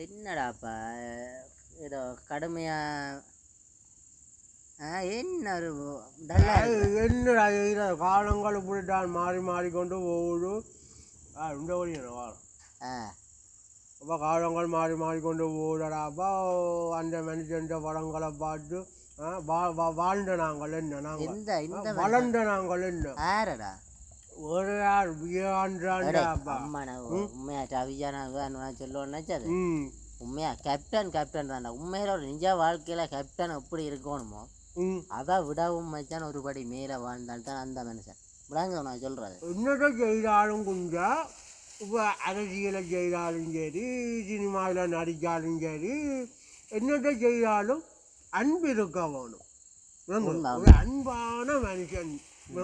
என்னடாப்பா ஏதோ கடுமையா ஆ, என்ன ஒரு டல்லா இருக்கு. என்னடா இது காலங்கள் இப்படித்தான் மாறி மாறிக்கொண்டு போகுது ஆ இந்த வழி என்ன வாரம் ஆ அப்போ காலங்கள் மாறி மாறிக்கொண்டு போகுதடா அப்போ அந்த மனுஷன் படங்களை பார்த்து ஆ, வா- வா- வாழ்ந்த நாங்கள் என்ன நாங்கள் இந்த இந்த ஆ, வளர்ந்த நாங்கள் என்ன ஆரடா ஒரு யார் வியாண்டாண்டா அப்பா அம்மா நான் உண்மையா ரவிஜா நான் சொல்லுவேன்னு நினச்சது ம் உண்மையா கேப்டன் கேப்டன் தான்டா உண்மையில ஒரு நிஜ வாழ்க்கையில கேப்டன் எப்படி இருக்கணுமோ ம் அதை விடவும் மச்சான் ஒரு படி மேலே வாழ்ந்தால் தான் அந்த மனுஷன் விடாங்க நான் சொல்றது என்னத்தை செய்தாலும் குஞ்சா இப்போ அரசியலை செய்தாலும் சரி சினிமாவில் நடித்தாலும் சரி என்னத்தை செய்தாலும் அன்பு இருக்க வேணும் ஏங்க, உண்மை, ஒரு அன்பான மனுஷன்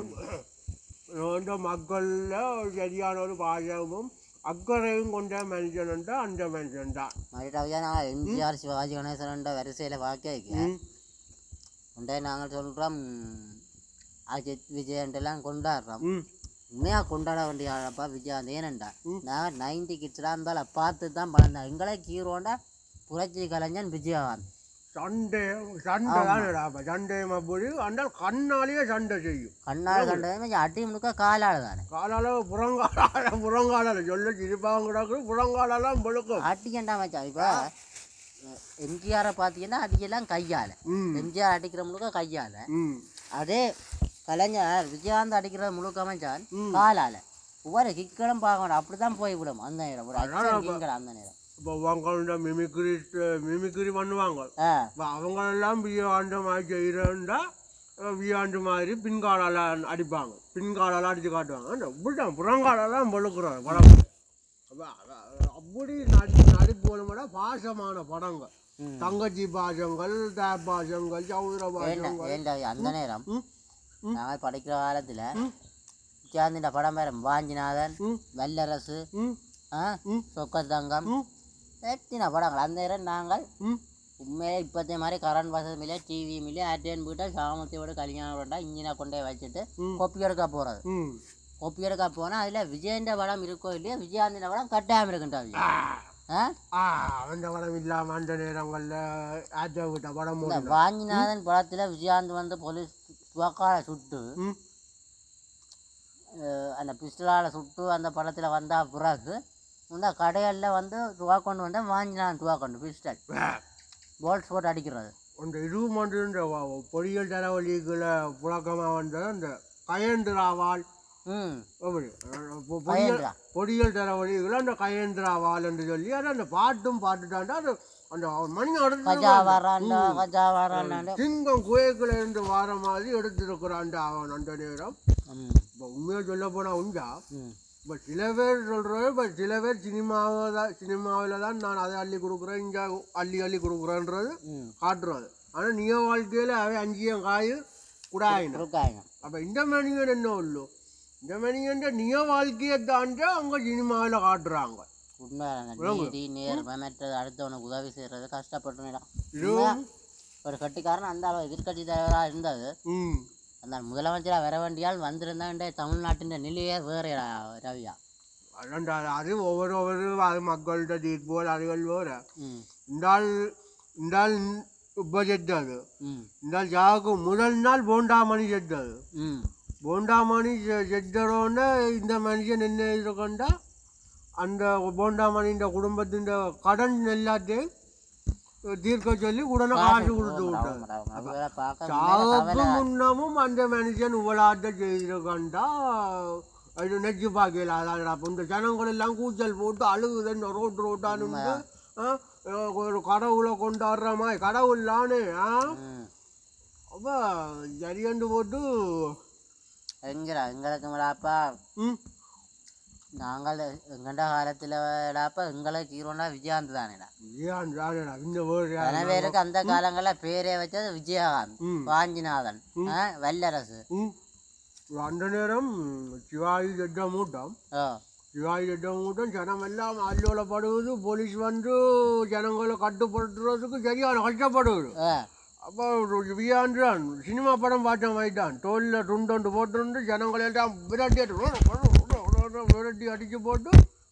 இந்த மக்களில் சரியான ஒரு பாசமும் அக்கறையும் கொண்ட மனுஷன் அந்த மனுஷன் தான் மாதிரி ரவிஜா நான் எம்ஜிஆர் சிவாஜி கணேசன் வரிசையில் வாக்க வைக்க உண்டே நாங்கள் சொல்கிறோம் அஜித் விஜயன்ட்டெல்லாம் கொண்டாடுறோம் ம் உண்மையாக கொண்டாட வேண்டிய ஆளப்பா விஜயகாந்த் ஏனண்டா ம். நான் நைன்டி கிட்ஸ்லாம் இருந்தாலும் பார்த்து தான் பழந்தேன் எங்களை ஹீரோண்டா புரட்சி கலைஞன் விஜயகாந்த் சண்டை சண்டை தானடா அப்போ சண்டை மப்படி அந்த கண்ணாலேயே சண்டை செய்யும் கண்ணால் கண்டது அடி முழுக்க காலால் தானே காலால புறங்காலால புறங்காலால சொல்ல சிரிப்பாங்க கிடக்கு புறங்காலெல்லாம் பொழுக்கும் அடிக்கண்டா மச்சான் இப்போ எம்ஜிஆரை பார்த்தீங்கன்னா அடிக்கலாம் கையால் ம் எம்ஜிஆர் அடிக்கிற முழுக்க கையால் ம் அதே கலைஞர் விஜயகாந்த் அடிக்கிற முழுக்க மச்சான் ம். காலால் ஒவ்வொரு கிக்களும் பார்க்கணும் அப்படி தான் போய் விடும் அந்த நேரம் ஒரு அதான் அச்சம் அப்ப- கிங்கள் அந்த நேரம் இப்போ அவங்களோட மிமிக்ரி மிமிக்ரி பண்ணுவாங்க ஆ இப்போ அவங்களெல்லாம் வியாண்டு மாதிரி செய்கிறோண்டா வியாண்டு மாதிரி பின்காலால அடிப்பாங்க பின்காலால அடித்து காட்டுவாங்க அந்த இப்படிதான் புறங்காலெல்லாம் பொழுக்குறோம் படம் அப்ப அ- அப்படி நடி நடிப்புகளும் பாசமான படங்க ம். தங்கச்சி பாசங்கள் தே பாசங்கள் சௌதர ஏண்டா பாசங்கள் ஏண்டா அந்த நேரம் ம் ம். நாங்கள் படிக்கிற காலத்தில் ம். விஜயகாந்தின் படம் பேர் வாஞ்சிநாதன் ம் வல்லரசு ம் ஆ ம். சொக்கத்தங்கம் ம் எத்தனை படங்கள் அந்த நேரம் நாங்கள் ம் உண்மையிலே இப்போத்தே மாதிரி கரண்ட் வசதி இல்லை டிவி இல்லை ஆர்டிஎன் போயிட்டா சாமத்தையோட கல்யாணம் பண்ணா இன்ஜினை கொண்டே வச்சுட்டு ம். கொப்பி எடுக்க போகிறது ம் கொப்பி எடுக்க போனால் அதில் விஜயண்ட படம் இருக்கோ இல்லையோ விஜயாந்தின படம் கட்டாயம் இருக்குண்டா ஆ ஆ ஆ அந்த படம் இல்லாமல் அந்த நேரங்களில் ஆற்ற விட்ட படம் இந்த ஒண்ணு. வாஞ்சிநாதன் படத்தில் விஜயாந்த் வந்து போலீஸ் துவக்கால சுட்டு ம் அஹ், அந்த பிஸ்டலால் சுட்டு அந்த படத்தில் வந்த பிறகு இந்த கடைகளில் வந்து துவாக்கொண்டு வந்த வாஞ்சிநாதன் துவாக்கொண்டு பிஸ்டல் வே. போல்ட்ஸ் போட்டு அடிக்கிறது அந்த இது மட்டும் இந்த வ- பொறியியல் தரவழிகளை புழக்கமாக வந்த அந்த கயந்திராவால் ம் அப்படி அஹ் பொ- பொறியியல் கயந்திரா. பொறியியல் தரவழிகளை அந்த கயந்திராவால் என்று சொல்லி அது அந்த பாட்டும் பாட்டுட்டாண்டா அது அந்த மணி கஜா அடுத்து வராண்டா கஜா வராண்டாண்டு சிங்கம் குயக்குல இருந்து வார மாதிரி எடுத்திருக்கிறான்டா அவன் அந்த நேரம் ம் இப்போ உண்மையாக சொல்ல போனால் உண்டா ம் இப்போ சில பேர் சொல்கிறது இப்போ சில பேர் சினிமாவை தான் சினிமாவில் தான் நான் அதை அள்ளி கொடுக்குறேன் இங்கே அள்ளி அள்ளி கொடுக்குறேன்றது ம் காட்டுறது ஆனால் நிய வாழ்க்கையில் அவன் அஞ்சியம் காய் குடாயின இருக்காங்க அப்போ இந்த மணிகன் என்ன உள்ளு இந்த மணிகன் நிய வாழ்க்கையை தாண்டி அவங்க சினிமாவில் காட்டுறாங்க உண்மை அந்த நீதி நேர்மை மற்றது அடுத்தவனுக்கு உதவி செய்கிறது கஷ்டப்பட்டு நேரம் இதுவும் ஒரு கட்டிக்காரன் அந்த அளவு எதிர்கட்சி தலைவராக இருந்தது ம் அந்த முதலமைச்சராக வர வேண்டியால் வந்திருந்தாண்ட தமிழ்நாட்டின் நிலையே வேறு ரவியா அதான்டா, அது ஒவ்வொரு ஒவ்வொரு அது மக்கள்கிட்ட தீர்ப்போல் அதுகள் வேறு ம் இந்தால் இந்தால் இப்போ செத்தது ம் இந்தால் ஜாவுக்கு முதல் நாள் போண்டாமணி செத்தது ம் போண்டாமணி செத்தரோன்னு இந்த மனுஷன் என்ன இருக்கண்டா அந்த போண்டாமணின்ற குடும்பத்தின் கடன் எல்லாத்தையும் தீர்க்க சொல்லி உடனே காசு கொடுத்து விட்டார் பார்க்க சாவுக்கு முன்னமும் அந்த மனுஷன் உவலாட்ட செய்திருக்கண்டா அது நெச்சு பார்க்கல அதான் அப்போ இந்த ஜனங்கள் எல்லாம் கூச்சல் போட்டு அழுகுதுன்னு ரோட்டு ரோட்டானுட்டு ஒரு கடவுளை கொண்டாடுற மாதிரி கடவுளானே ஆ ம் அப்போ சரியண்டு போட்டு எங்கடா எங்களுக்கு மேலாப்பா ம் நாங்கள் எங்கண்ட காலத்தில் எங்களுக்கு ஹீரோனா விஜயகாந்த் தானேடா ஏன் ராடா இந்த வேறு பல பேருக்கு அந்த காலங்களில் பேரே வச்சது விஜயகாந்த் ம் வாஞ்சிநாதன் ஆ, வல்லரசு ம் அந்த நேரம் சிவாஜி செட்ட மூட்டம் ஓ சிவாஜி செட்ட மூட்டம் ஜனம் எல்லாம் அல்லோலப்படுவது போலீஸ் வந்து ஜனங்களை கட்டுப்படுத்துறதுக்கு சரியான கஷ்டப்படுவது ஓ அப்போ வியாண்டான் சினிமா படம் பார்த்த மாதிரிட்டான் தோலில் துண்டொண்டு போட்டு ஜனங்களை எல்லாம் விரட்டி அடி- விரட்டி அடித்து போட்டு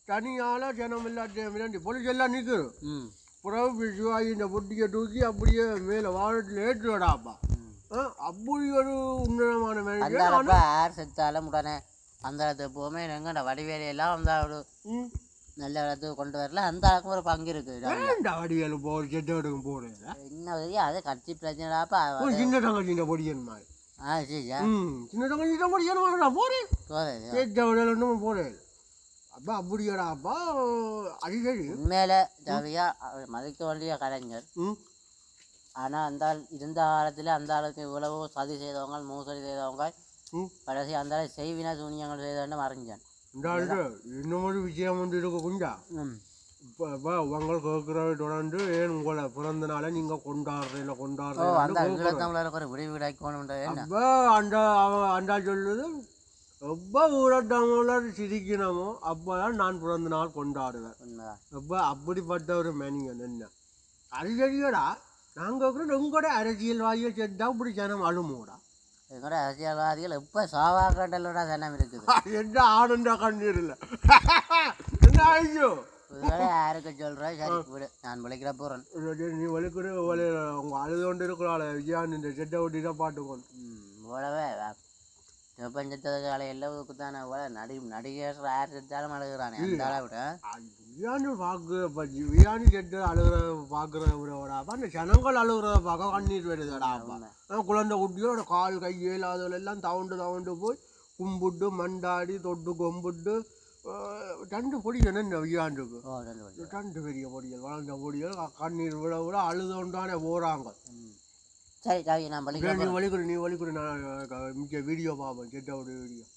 தனியால ஜனம் இல்லாட்டி போலீஸ் எல்லாம் நிற்கிறோம் ம் புறவு சிவாஜி இந்த பொட்டியை தூக்கி அப்படியே மேலே வாழத்தில் ஏற்றுவடாப்பா ம் ஆ, அப்படி ஒரு உன்னதமான அந்த மேனேஜர் அளப்ப ஆர் செத்தாலும் உடனே அந்த இடத்துக்கு போமே எங்கட வடிவேலையெல்லாம் அந்த ஒரு ம் நல்ல இடத்துக்கு கொண்டு வரல அந்த அளவுக்கு ஒரு பங்கு இருக்கு இதுல. ஏன்டா வடிவேலு போ செட்டோடுக்கு போகிறேன் என்ன தெரியும் அது கட்சி பிரச்சனைடாப்பா சின்ன தங்கச்சி இந்த பொடியன் மாதிரி ஆ சரியா ம் சின்ன தங்கச்சி இந்த பொடியன் மாதிரி நான் போகிறேன் போதும் செட்டோட ஒன்றும் போகிறேன் அப்பா அப்படியாடாப்பா அது சரி உண்மையில சரியா அவர் மதிக்க வேண்டிய கலைஞர் ம் ஆனா அந்த ஆள் இருந்த காலத்துல அந்த ஆளுக்கு இவ்வளவோ சதி செய்தவங்க மோசடி செய்தவங்க ம் கடைசி அந்த ஆள் செய்வினா சூனியங்கள் செய்தவன்னு மறைஞ்சான் இந்த ஆள்கிட்ட இன்னும் ஒரு விஷயம் வந்து இருக்கு குஞ்சா ம் இப்போ இப்போ உங்கள் கேட்குறவை தொடர்ந்து ஏன் உங்களை பிறந்த நாளை நீங்கள் கொண்டாடுறீங்க ஓ கொண்டாடுறீங்க அந்த ஈழத்தமிழருக்கு ஒரு விடிவு கிடைக்கணும்ன்றது என்ன அப்போ அந்த அவன் அண்டா சொல்லுது எப்போ ஊரட்டவங்கள சிரிக்கணுமோ அப்போ தான் நான் பிறந்த நாள் கொண்டாடுவேன் உண்மைதான் அப்போ அப்படிப்பட்ட ஒரு மேனிங்கன் என்ன அது தெரியடா நாங்கள் கேட்குறோம் உங்களோட அரசியல்வாதிகள் செத்தா இப்படி ஜனம் அழுமோடா எங்களோட அரசியல்வாதிகள் எப்போ சாவாக்கண்டலோட சனம் இருக்குது என்ன ஆனந்த கண்ணீர் இல்லை என்ன ஐயோ இதுவரை யாருக்கு சொல்கிறோம் சரி விடு நான் விளைக்கிற போகிறேன் இது நீ வலிக்கிற வலி அவங்க அழுது கொண்டு இருக்கிறாள் விஜயான் இந்த செட்டை ஒட்டி தான் பாட்டுக்கொண்டு இவ்வளவே பிரபஞ்சத்துக்கு அளவுக்கு தானே இவ்வளோ நடி நடிகர் யார் செத்தாலும் அழுகிறானே அந்த அளவு விட வியானு பார்க்குற வியானு செட்டு அழுகிற பார்க்குறவரோடாப்பா அந்த ஜனங்கள் அழுகுறத பார்க்க கண்ணீர் வருதுடாப்பா உண்மை. அவன் குழந்தை குட்டியோட கால் கை இயலாதவள் எல்லாம் தவண்டு தவண்டு போய் கும்பிட்டு மண்டாடி தொட்டு கொம்பிட்டு அஹ், ரெண்டு பொடிகள் என்ன வியாண்டுக்கு ஓ ரெண்டு வழி ரெண்டு பெரிய பொடிகள் வளர்ந்த பொடிகள் க- கண்ணீர் விட விட அழுதோண்டானே போகிறாங்க ம். சரி சரி நான் விளைக்கிற நீ வலிக்குற நீ வலிக்குற நான் அஹ், மிக்க வீடியோ பார்ப்பேன் செட்டோட வீடியோ